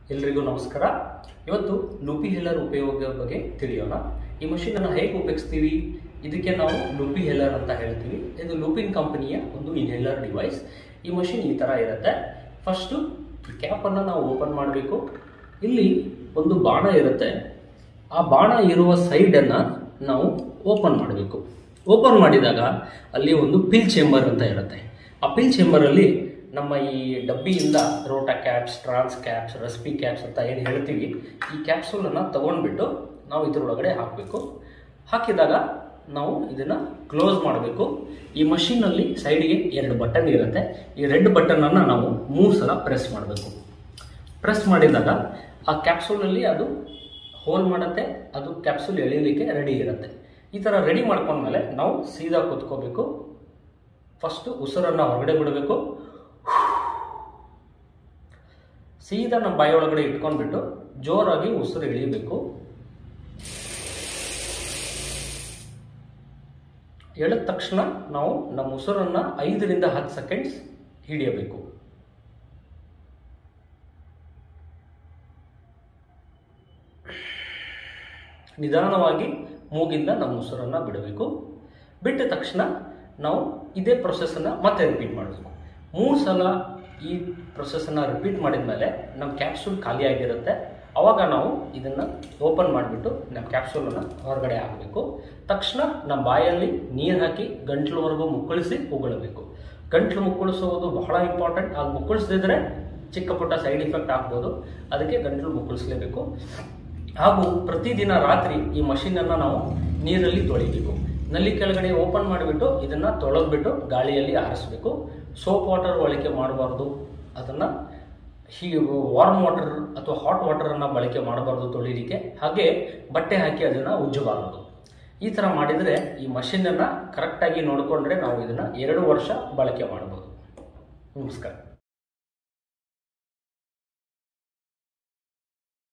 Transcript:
ಎಲ್ರಿಗೂ ನಮಸ್ಕಾರ ಇವತ್ತು ಲೂಪಿ ಹೆಲ್ಲರ್ ಉಪಯೋಗದ ಬಗ್ಗೆ ತಿಳಿಯೋಣ ಈ ಮಷೀನ್ ಅನ್ನು ಹೇಗೆ ಉಪಯೋಗಿಸ್ತೀವಿ ಇದಕ್ಕೆ ನಾವು ಲೂಪಿ ಹೆಲ್ಲರ್ ಅಂತ ಹೇಳ್ತೀವಿ ಇದು ಲೂಪಿನ್ ಕಂಪನಿಯ ಒಂದು ಇನ್ಹೇಲರ್ ಡಿವೈಸ್ ಈ ಮಷೀನ್ ಈ ಥರ ಇರುತ್ತೆ ಫಸ್ಟು ಕ್ಯಾಪನ್ನು ನಾವು ಓಪನ್ ಮಾಡಬೇಕು ಇಲ್ಲಿ ಒಂದು ಬಾಣ ಇರುತ್ತೆ ಆ ಬಾಣ ಇರುವ ಸೈಡನ್ನು ನಾವು ಓಪನ್ ಮಾಡಬೇಕು ಓಪನ್ ಮಾಡಿದಾಗ ಅಲ್ಲಿ ಒಂದು ಪಿಲ್ ಚೇಂಬರ್ ಅಂತ ಇರುತ್ತೆ ಆ ಪಿಲ್ ಚೇಂಬರಲ್ಲಿ ನಮ್ಮ ಈ ಡಬ್ಬಿಯಿಂದ Rotacaps Transcaps Respicaps ಅಂತ ಏನು ಹೇಳ್ತೀವಿ ಈ ಕ್ಯಾಪ್ಸೂಲನ್ನು ತಗೊಂಡ್ಬಿಟ್ಟು ನಾವು ಇದರೊಳಗಡೆ ಹಾಕಬೇಕು ಹಾಕಿದಾಗ ನಾವು ಇದನ್ನು ಕ್ಲೋಸ್ ಮಾಡಬೇಕು ಈ ಮಷೀನಲ್ಲಿ ಸೈಡಿಗೆ ಎರಡು ಬಟನ್ ಇರುತ್ತೆ ಈ ರೆಡ್ ಬಟನನ್ನು ನಾವು ಮೂರು ಸಲ ಪ್ರೆಸ್ ಮಾಡಬೇಕು ಪ್ರೆಸ್ ಮಾಡಿದಾಗ ಆ ಕ್ಯಾಪ್ಸೂಲಲ್ಲಿ ಅದು ಹೋಲ್ ಮಾಡುತ್ತೆ ಅದು ಕ್ಯಾಪ್ಸೂಲ್ ಎಳೀಲಿಕ್ಕೆ ರೆಡಿ ಇರುತ್ತೆ ಈ ಥರ ರೆಡಿ ಮಾಡ್ಕೊಂಡ್ಮೇಲೆ ನಾವು ಸೀದಾ ಕೂತ್ಕೋಬೇಕು ಫಸ್ಟು ಉಸಿರನ್ನು ಹೊರಗಡೆ ಬಿಡಬೇಕು ಸೀದಾ ನಮ್ಮ ಬಾಯಿ ಒಳಗಡೆ ಇಟ್ಕೊಂಡ್ಬಿಟ್ಟು ಜೋರಾಗಿ ಉಸಿರು ಎಳಿಬೇಕು ಎಳೆದ ತಕ್ಷಣ ನಾವು ನಮ್ಮ ಉಸಿರನ್ನು ಐದರಿಂದ ಹತ್ತು ಸೆಕೆಂಡ್ಸ್ ಹಿಡಿಯಬೇಕು ನಿಧಾನವಾಗಿ ಮೂಗಿಂದ ನಮ್ಮ ಉಸಿರನ್ನು ಬಿಡಬೇಕು ಬಿಟ್ಟ ತಕ್ಷಣ ನಾವು ಇದೇ ಪ್ರೊಸೆಸನ್ನು ಮತ್ತೆ ರಿಪೀಟ್ ಮಾಡಬೇಕು ಮೂರು ಸಲ ಈ ಪ್ರೊಸೆಸನ್ನು ರಿಪೀಟ್ ಮಾಡಿದ ಮೇಲೆ ನಮ್ಮ ಕ್ಯಾಪ್ಸೂಲ್ ಖಾಲಿಯಾಗಿರುತ್ತೆ ಅವಾಗ ನಾವು ಇದನ್ನು ಓಪನ್ ಮಾಡಿಬಿಟ್ಟು ನಮ್ಮ ಕ್ಯಾಪ್ಸೂಲನ್ನು ಹೊರಗಡೆ ಹಾಕಬೇಕು ತಕ್ಷಣ ನಮ್ಮ ಬಾಯಲ್ಲಿ ನೀರು ಹಾಕಿ ಗಂಟ್ಲವರೆಗೂ ಮುಕ್ಕಳಿಸಿ ಉಗುಳಬೇಕು ಗಂಟ್ಲು ಮುಕ್ಕಳಿಸೋದು ಬಹಳ ಇಂಪಾರ್ಟೆಂಟ್ ಅದು ಮುಕ್ಕಳಿಸದಿದ್ರೆ ಚಿಕ್ಕ ಪುಟ್ಟ ಸೈಡ್ ಇಫೆಕ್ಟ್ ಆಗ್ಬೋದು ಅದಕ್ಕೆ ಗಂಟ್ಲು ಮುಕ್ಕಳಿಸ್ಲೇಬೇಕು ಹಾಗೂ ಪ್ರತಿದಿನ ರಾತ್ರಿ ಈ ಮಷೀನನ್ನು ನಾವು ನೀರಲ್ಲಿ ತೊಳಿಬೇಕು ನಲ್ಲಿ ಕೆಳಗಡೆ ಓಪನ್ ಮಾಡಿಬಿಟ್ಟು ಇದನ್ನು ತೊಳೆದ್ಬಿಟ್ಟು ಗಾಳಿಯಲ್ಲಿ ಆರಿಸ್ಬೇಕು ಸೋಪ್ ವಾಟರ್ ಬಳಕೆ ಮಾಡಬಾರ್ದು ಅದನ್ನು ಹೀ ವಾರ್ಮ್ ವಾಟರ್ ಅಥವಾ ಹಾಟ್ ವಾಟರನ್ನು ಬಳಕೆ ಮಾಡಬಾರ್ದು ತೊಳಿಲಿಕ್ಕೆ ಹಾಗೆ ಬಟ್ಟೆ ಹಾಕಿ ಅದನ್ನು ಉಜ್ಜಬಾರದು ಈ ಥರ ಮಾಡಿದರೆ ಈ ಮಷೀನನ್ನು ಕರೆಕ್ಟಾಗಿ ನೋಡಿಕೊಂಡ್ರೆ ನಾವು ಇದನ್ನು ಎರಡು ವರ್ಷ ಬಳಕೆ ಮಾಡ್ಬೋದು ನಮಸ್ಕಾರ